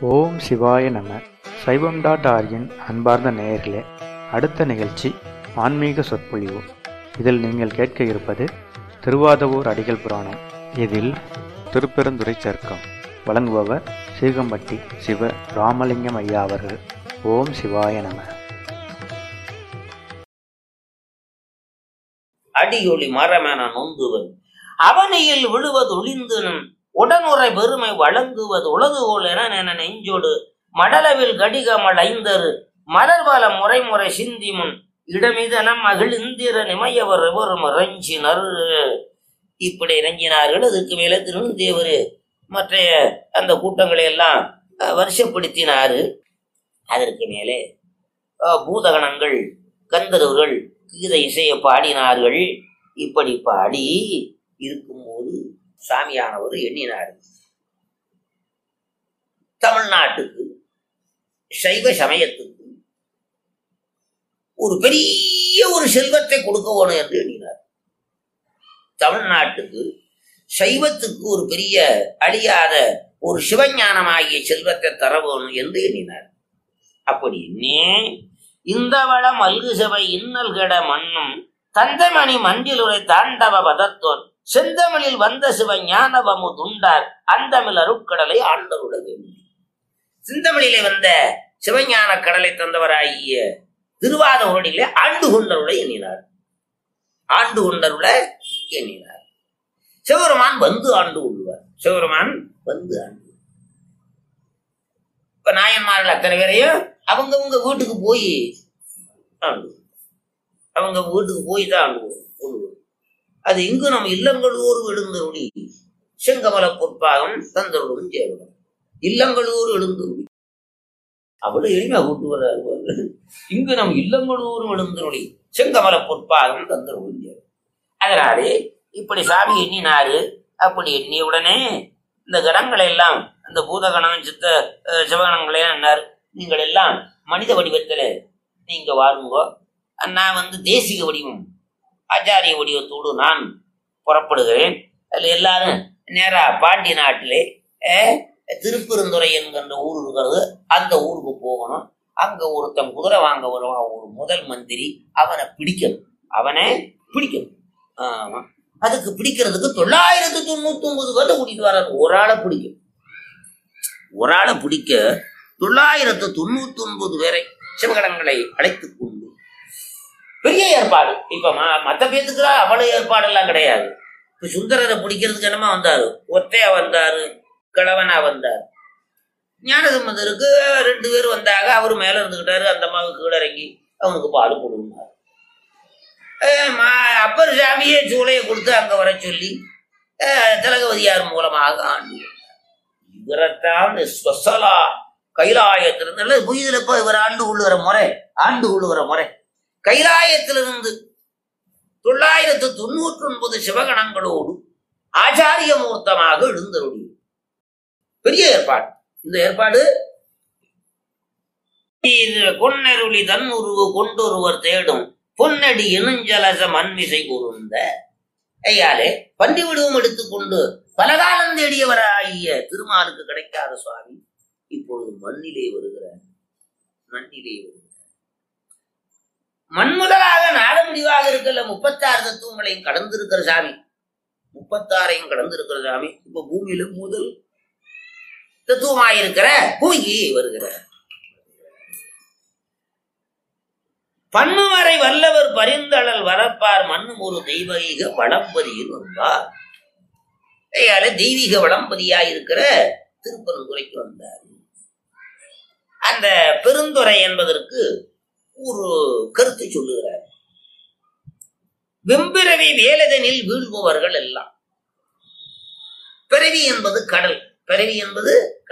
ஓம் சிவாய நம சைவம் டாட் ஆர்கின் அன்பார்ந்த நேயர்களே அடுத்த நிகழ்ச்சி ஆன்மீக சொற்பொழிவு இதில் நீங்கள் கேட்க இருப்பது திருவாதவூர் அடிகள் புராணம் இதில் திருப்பெருந்துறை சர்க்கம் வழங்குபவர் சீகம்பட்டி சிவ ராமலிங்கம் ஐயா அவர்கள் ஓம் சிவாய நம அடியொளி மரமென நொந்துவன் அவனியில் விழுவது ஒளிந்துனன் உடனுறை பெருமை வழங்குவது உலகுகோல் என என நெஞ்சோடு மடலவில் கடிகமல் ஐந்தரு மலர்வல முறை முறை சிந்தி முன் இடமிதனம் மகிழ் இந்திர நிமையவர் எவரும் இறைஞ்சினர் இப்படி இறங்கினார்கள் அதுக்கு மேல திருநந்தேவர் மற்ற அந்த கூட்டங்களை எல்லாம் அஹ், வருஷப்படுத்தினாரு அதற்கு மேலே அஹ், பூதகணங்கள் கந்தர்வர்கள் கீத இசையை பாடினார்கள் இப்படி பாடி இருக்கும்போது சாமியானவர் எண்ணினார் தமிழ்நாட்டுக்கு சைவ சமயத்துக்கு ஒரு பெரிய ஒரு செல்வத்தை கொடுக்க வேணும் என்று எண்ணினார் தமிழ்நாட்டுக்கு சைவத்துக்கு ஒரு பெரிய அழியாத ஒரு சிவஞானமாகிய செல்வத்தை தர வேணும் என்று எண்ணினார் அப்படி எண்ணி இந்த வள மல்கு சபை இன்னல் கெட மண்ணும் தந்தமணி மஞ்சிலுரை தாண்டவ பதத்தோன் செந்தமிழில் வந்த சிவ ஞானவமு துண்டார் அந்தமிழ் அருட்கடலை ஆண்டருட வேண்டும் சிந்தமிழிலே வந்த சிவஞான கடலை தந்தவராகிய திருவாத ஊரிலே ஆண்டு கொண்டருளை எண்ணினார் ஆண்டு கொண்டருள எண்ணினார் சிவபெருமான் வந்து ஆண்டு கொள்வார் சிவபெருமான் வந்து ஆண்டு இப்ப நாயன்மார்கள் அத்தனை பேரையும் அவங்கவங்க வீட்டுக்கு போய் ஆண்டு அவங்க வீட்டுக்கு போய் தான் ஆண்டு கொள்வோம் அது இங்கு நம் இல்லங்களூர் எழுந்தருளி செங்கமல பொற்பாகம் தந்தருளும் சேவகம் இல்லங்களூர் எழுந்தருளி அவ்வளவு எளிமையா கூட்டு வர்றாரு இங்கு நம் இல்லங்களூரும் எழுந்தருளி செங்கமல பொற்பாகம் தந்தருளும் சேவகம் அதனாலே இப்படி சாமி எண்ணினாரு அப்படி எண்ணிய உடனே இந்த கணங்களை எல்லாம் அந்த பூதகணம் சித்த அஹ், சிவகணங்களே என்னார் நீங்கள் எல்லாம் மனித வடிவத்தில் நீங்க வாருங்கோ நான் வந்து தேசிக வடிவம் ஆச்சாரிய வடிவத்தோடு நான் புறப்படுகிறேன் அதில் எல்லாரும் நேரா பாண்டி நாட்டிலே அஹ், திருப்பெருந்துறை என்கின்ற ஊர் இருக்கிறது அந்த ஊருக்கு போகணும் அங்க ஒருத்தன் குதிரை வாங்க வருவான் ஒரு முதல் மந்திரி அவனை பிடிக்கணும் அவனை பிடிக்கணும் ஆமா அதுக்கு பிடிக்கிறதுக்கு தொள்ளாயிரத்து தொண்ணூத்தி ஒன்பது பேர்த்த கூட்டிட்டு வர்றாரு ஒரு ஆளை பிடிக்கும் ஒரு ஆளை பிடிக்க தொள்ளாயிரத்து தொண்ணூத்தி ஒன்பது பேரை சிவகணங்களை அழைத்துக் கொண்டு பெரிய ஏற்பாடு இப்ப ம- மத்த பேத்துக்கு அவ்வளவு ஏற்பாடெல்லாம் கிடையாது இப்ப சுந்தரரை பிடிக்கிறதுக்கு என்னமா வந்தாரு ஒத்தையா வந்தாரு கிழவனா வந்தார் ஞானசம்பந்தருக்கு ரெண்டு பேர் வந்தாங்க அவரு மேல இருந்துகிட்டாரு அந்த அம்மாவுக்கு கீழே இறங்கி அவனுக்கு பால் கொடுனார் அப்பர் சாமியே சூளையை கொடுத்து அங்க வர சொல்லி அஹ், திலகவதியார் மூலமாக ஆண்டு இவரைத்தான் ஸ்பெஷலா கைலாயத்திலிருந்து புயதுல இப்ப இவர் ஆண்டு கொள்ளுகிற முறை ஆண்டு கொள்ளுகிற முறை கைலாயத்திலிருந்து தொள்ளாயிரத்து தொண்ணூற்றி ஒன்பது சிவகணங்களோடு ஆச்சாரிய மூர்த்தமாக எழுந்தருளி பெரிய ஏற்பாடு இந்த ஏற்பாடு இது கொன்னருளி தன் உருவு கொண்டொருவர் தேடும் பொன்னடி இனஞ்சலச மண்மிசை கூர்ந்த ஐயாலே பண்டி விடுவம் எடுத்துக்கொண்டு பலகாலம் தேடியவராகிய திருமாலுக்கு கிடைக்காத சுவாமி இப்பொழுது மண்ணிலே வருகிறார் மண்ணிலே வருகிறார் மண் முதலாக நாட முடிவாக இருக்கல முப்பத்தாறு தத்துவங்களையும் கடந்திருக்கிற சாமி முப்பத்தாறையும் கடந்திருக்கிற சாமி இப்ப பூமியில முதல் தத்துவமாயிருக்கிற பூமிக்கு வருகிறார் பன்னுவரை வல்லவர் பரிந்தளல் வரப்பார் மண்ணும் ஒரு தெய்வீக வளம்பதியில் வந்தார் ஐயால தெய்வீக வளம்பதியாய் இருக்கிற திருப்பரந்துரைக்கு வந்தார் அந்த பெருந்துறை என்பதற்கு ஒரு கருத்து சொல்லுகிறார் வெம்பிறவி வேலதனில் வீழ்பவர்கள் எல்லாம் பிறவி என்பது கடல் பிறவி என்பது